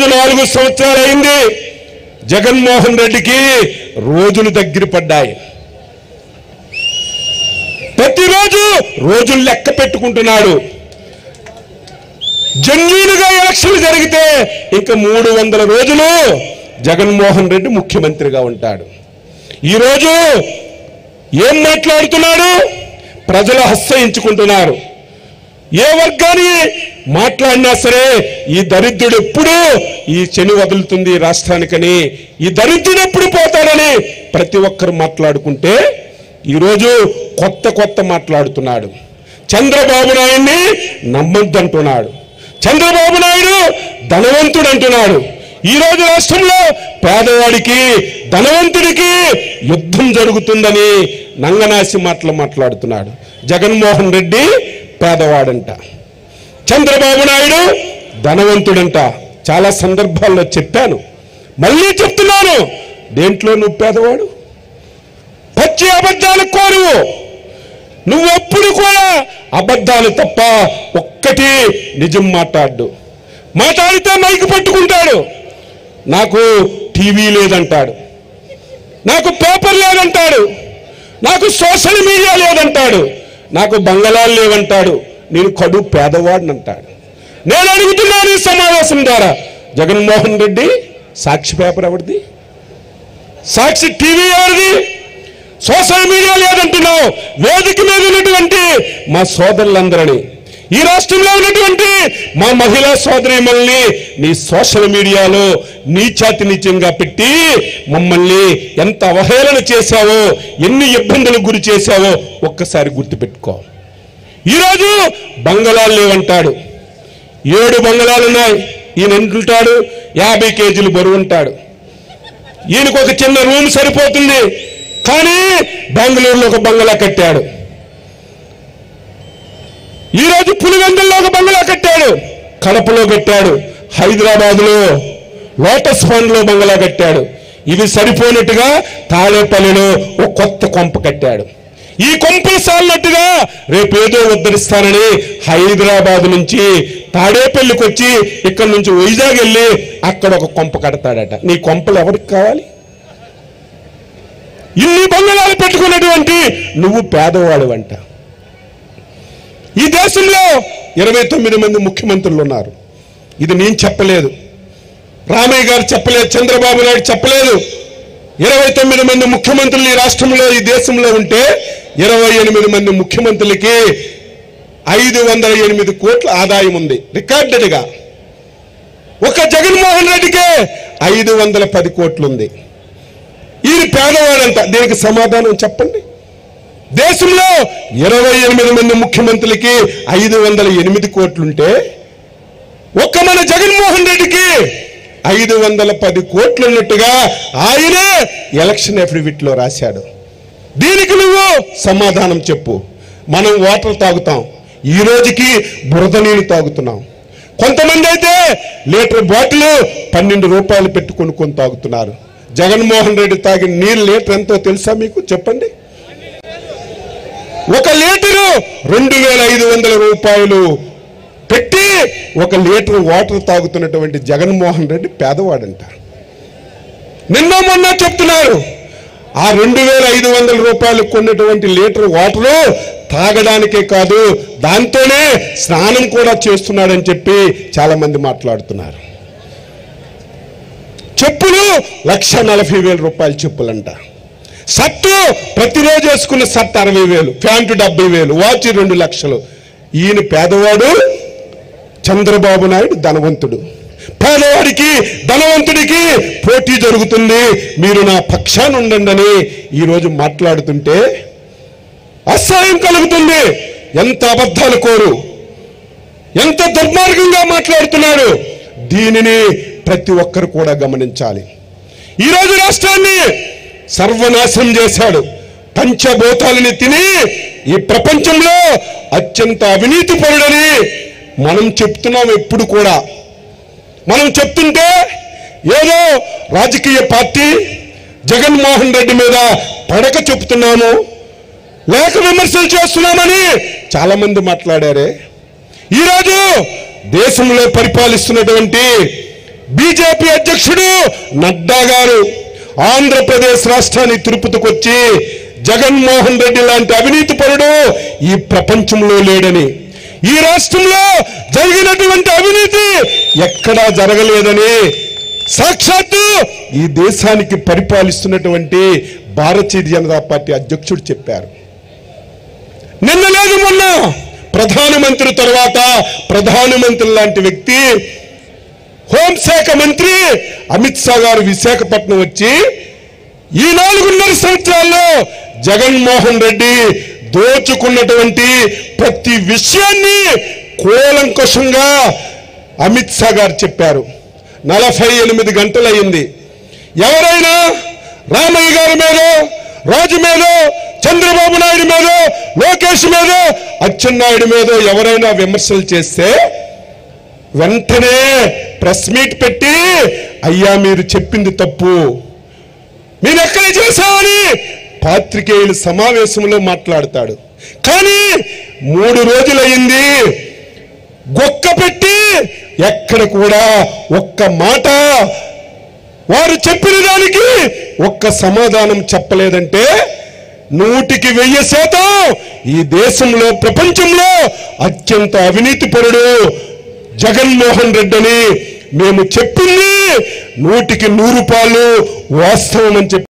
ఈరోజు నాలుగు సంవత్సరాలు అయింది జగన్మోహన్ రెడ్డికి రోజులు దగ్గర పడ్డాయి ప్రతిరోజు రోజులు లెక్క పెట్టుకుంటున్నాడు జన్యులుగా ఎలక్షన్లు జరిగితే ఇంకా మూడు వందల రోజులు జగన్మోహన్ రెడ్డి ముఖ్యమంత్రిగా ఉంటాడు ఈరోజు ఏం మాట్లాడుతున్నాడు ప్రజలు హస్తయించుకుంటున్నారు ఏ వర్గాన్ని మాట్లాడినా సరే ఈ దరిద్రుడు ఎప్పుడు ఈ శని వదులుతుంది ఈ రాష్ట్రానికని ఈ దరిద్రుడు ఎప్పుడు పోతాడని ప్రతి ఒక్కరు మాట్లాడుకుంటే ఈరోజు కొత్త కొత్త మాట్లాడుతున్నాడు చంద్రబాబు నాయుడిని నమ్మొద్దంటున్నాడు చంద్రబాబు నాయుడు ధనవంతుడు అంటున్నాడు ఈ రోజు రాష్ట్రంలో పేదవాడికి ధనవంతుడికి యుద్ధం జరుగుతుందని నంగనాసి మాటలు మాట్లాడుతున్నాడు జగన్మోహన్ రెడ్డి పేదవాడంట చంద్రబాబు నాయుడు ధనవంతుడంట చాలా సందర్భాల్లో చెప్పాను మళ్ళీ చెప్తున్నాను దేంట్లో నువ్వు పేదవాడు పచ్చి అబద్ధాలు కోరువు నువ్వెప్పుడు కూడా అబద్ధాలు తప్ప ఒక్కటి నిజం మాట్లాడు మాట్లాడితే మైకు పట్టుకుంటాడు నాకు టీవీ లేదంటాడు నాకు పేపర్ లేదంటాడు నాకు సోషల్ మీడియా లేదంటాడు నాకు బంగళాలు లేవంటాడు నేను కడు పేదవాడిని అంటాడు నేను అడుగుతున్నాను ఈ సమావేశం ద్వారా జగన్మోహన్ రెడ్డి సాక్షి పేపర్ ఎవరిది సాక్షి టీవీ ఎవరిది సోషల్ మీడియా లేదంటున్నావు వేదిక మీద ఉన్నటువంటి మా సోదరులందరినీ ఈ రాష్ట్రంలో ఉన్నటువంటి మా మహిళా సోదరిమల్ని నీ సోషల్ మీడియాలో నీచాతి నీచంగా పెట్టి మమ్మల్ని ఎంత అవహేళన చేశావో ఎన్ని ఇబ్బందులకు గురి చేశావో ఒక్కసారి గుర్తుపెట్టుకో ఈరోజు బంగళాలు లేవంటాడు ఏడు బంగళాలు ఉన్నాయి ఈయన ఎంటుంటాడు యాభై కేజీలు బరువు ఉంటాడు ఈయనకు ఒక చిన్న రూమ్ సరిపోతుంది కానీ బెంగళూరులో ఒక బంగళా కట్టాడు ఈరోజు పులివెందుల్లో ఒక బంగళా కట్టాడు కడపలో కట్టాడు హైదరాబాద్లో లోటస్ ఫండ్ లో బంగళా కట్టాడు ఇవి సరిపోయినట్టుగా తాళేపల్లిలో ఒక కొత్త కొంప కట్టాడు ఈ కొంపలు సాలినట్టుగా రేపు ఏదో ఉద్ధరిస్తానని హైదరాబాద్ నుంచి తాడేపల్లికి వచ్చి ఇక్కడ నుంచి వైజాగ్ వెళ్ళి అక్కడ ఒక కొంప కడతాడట నీ కొంపలు ఎవరికి కావాలి ఇన్ని బంగళాలు పెట్టుకున్నటువంటి నువ్వు పేదవాడు అంట ఈ దేశంలో ఇరవై తొమ్మిది మంది ముఖ్యమంత్రులు ఉన్నారు ఇది నేను చెప్పలేదు రామయ్య గారు చెప్పలేదు చంద్రబాబు నాయుడు చెప్పలేదు ఇరవై తొమ్మిది మంది ముఖ్యమంత్రులు ఈ రాష్ట్రంలో ఈ దేశంలో ఉంటే ఇరవై ఎనిమిది మంది ముఖ్యమంత్రులకి ఐదు వందల ఎనిమిది కోట్ల ఆదాయం ఉంది రికార్డెడ్గా ఒక జగన్మోహన్ రెడ్డికే ఐదు వందల పది కోట్లు ఉంది ఈయన పేదవాడంట దీనికి సమాధానం చెప్పండి దేశంలో ఇరవై ఎనిమిది మంది ముఖ్యమంత్రులకి ఐదు వందల ఎనిమిది కోట్లుంటే ఒక్క మన జగన్మోహన్ రెడ్డికి ఐదు వందల పది కోట్లు ఉన్నట్టుగా ఆయనే ఎలక్షన్ అఫిడవిట్ లో రాశాడు దీనికి నువ్వు సమాధానం చెప్పు మనం వాటర్ తాగుతాం ఈ రోజుకి బురద నీళ్ళు తాగుతున్నాం కొంతమంది అయితే లీటర్ బాటిల్ పన్నెండు రూపాయలు పెట్టి కొనుక్కొని తాగుతున్నారు జగన్మోహన్ రెడ్డి తాగిన నీళ్ళు లీటర్ ఎంతో తెలుసా మీకు చెప్పండి ఒక లీటరు రెండు వేల ఐదు వందల రూపాయలు పెట్టి ఒక లీటర్ వాటర్ తాగుతున్నటువంటి జగన్మోహన్ రెడ్డి పేదవాడంట నిన్న మొన్న చెప్తున్నారు ఆ రెండు వేల ఐదు వందల రూపాయలు కొన్నటువంటి లీటర్ వాటరు తాగడానికే కాదు దాంతోనే స్నానం కూడా చేస్తున్నాడని చెప్పి చాలా మంది మాట్లాడుతున్నారు చెప్పులు లక్ష నలభై వేల రూపాయల చెప్పులంట షర్టు ప్రతిరోజు వేసుకున్న షర్ట్ అరవై వేలు ప్యాంటు డెబ్బై వేలు వాచ్ రెండు లక్షలు ఈయన పేదవాడు చంద్రబాబు నాయుడు ధనవంతుడు పేదవాడికి ధనవంతుడికి పోటీ జరుగుతుంది మీరు నా పక్షాన ఉండండి ఈరోజు మాట్లాడుతుంటే అసహ్యం కలుగుతుంది ఎంత అబద్ధాలు కోరు ఎంత దుర్మార్గంగా మాట్లాడుతున్నాడు దీనిని ప్రతి ఒక్కరు కూడా గమనించాలి ఈరోజు రాష్ట్రాన్ని సర్వనాశనం చేశాడు పంచభూతాలని తిని ఈ ప్రపంచంలో అత్యంత అవినీతి పరుడని మనం చెప్తున్నాం ఎప్పుడు కూడా మనం చెప్తుంటే ఏదో రాజకీయ పార్టీ జగన్మోహన్ రెడ్డి మీద పడక చెప్తున్నాము లేక విమర్శలు చేస్తున్నామని చాలా మంది మాట్లాడారే ఈరోజు దేశంలో పరిపాలిస్తున్నటువంటి బీజేపీ అధ్యక్షుడు నడ్డా గారు ఆంధ్రప్రదేశ్ రాష్ట్రాన్ని తిరుపతికొచ్చి జగన్మోహన్ రెడ్డి లాంటి అవినీతి పరుడు ఈ ప్రపంచంలో లేడని ఈ రాష్ట్రంలో జరిగినటువంటి అవినీతి ఎక్కడా జరగలేదని సాక్షాత్తు ఈ దేశానికి పరిపాలిస్తున్నటువంటి భారతీయ జనతా పార్టీ అధ్యక్షుడు చెప్పారు నిన్న లేదు మొన్న ప్రధానమంత్రి తర్వాత ప్రధానమంత్రి లాంటి వ్యక్తి హోంశాఖ మంత్రి అమిత్ షా గారు విశాఖపట్నం వచ్చి ఈ నాలుగున్నర సంవత్సరాల్లో జగన్మోహన్ రెడ్డి దోచుకున్నటువంటి ప్రతి విషయాన్ని కూలంకషంగా అమిత్ షా గారు చెప్పారు నలభై ఎనిమిది గంటలయ్యింది ఎవరైనా రామయ్య గారి మీదో రాజు మీదో చంద్రబాబు నాయుడు మీదో లోకేష్ మీదో అచ్చెన్నాయుడు మీదో ఎవరైనా విమర్శలు చేస్తే వెంటనే ప్రెస్ మీట్ పెట్టి అయ్యా మీరు చెప్పింది తప్పు మీరు ఎక్కడ చేశామని పాత్రికేయుల సమావేశంలో మాట్లాడతాడు కానీ మూడు రోజులయ్యింది గొక్క పెట్టి ఎక్కడ కూడా ఒక్క మాట వారు చెప్పిన దానికి ఒక్క సమాధానం చెప్పలేదంటే నూటికి వెయ్యి శాతం ఈ దేశంలో ప్రపంచంలో అత్యంత అవినీతిపరుడు జగన్మోహన్ రెడ్డి అని మేము చెప్పింది నూటికి నూరు పాలు వాస్తవం అని చెప్పి